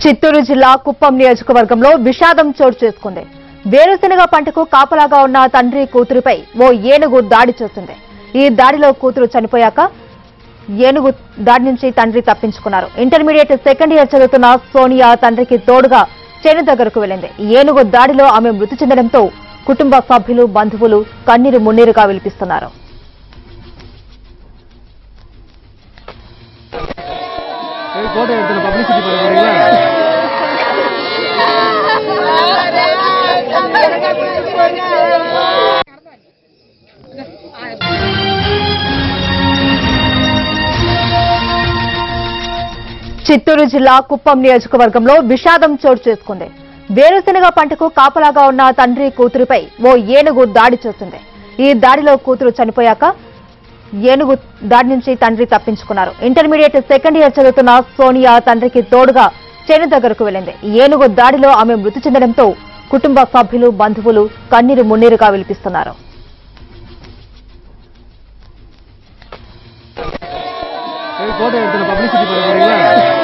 చిత్తూరు జిల్లా కుప్పం నియోజకవర్గంలో విషాదం చోటు చేసుకుంది వేరుశెనగ పంటకు కాపలాగా ఉన్న తండ్రి కూతురుపై ఓ ఏనుగు దాడి చేసింది ఈ దాడిలో కూతురు చనిపోయాక ఏనుగు దాడి నుంచి తండ్రి తప్పించుకున్నారు ఇంటర్మీడియట్ సెకండ్ ఇయర్ చదువుతున్న సోనియా తండ్రికి తోడుగా చేను దగ్గరకు వెళ్లింది ఏనుగు దాడిలో ఆమె మృతి చెందడంతో కుటుంబ సభ్యులు బంధువులు కన్నీరు మున్నీరుగా విలిపిస్తున్నారు போட்டோ எடுத்து பப்ளிசிட்டி பண்ண போறீங்களா చిత్తూరు జిల్లా కుప్పం నియోజకవర్గంలో విషాదం చోటు చేసుకుంది వేరుశెనగ పంటకు కాపలాగా ఉన్న తండ్రి కూతురుపై ఓ ఏనుగు దాడి చేసింది ఈ దాడిలో కూతురు చనిపోయాక ఏనుగు దాడి నుంచి తండ్రి తప్పించుకున్నారు ఇంటర్మీడియట్ సెకండ్ ఇయర్ చదువుతున్న సోనియా తండ్రికి తోడుగా చేను దగ్గరకు వెళ్లింది ఏనుగు దాడిలో ఆమె మృతి చెందడంతో కుటుంబ సభ్యులు బంధువులు కన్నీరు మున్నీరుగా విలిపిస్తున్నారు போட்டோ எடுத்து பப்ளிசிட்டி பண்ண போறீங்களா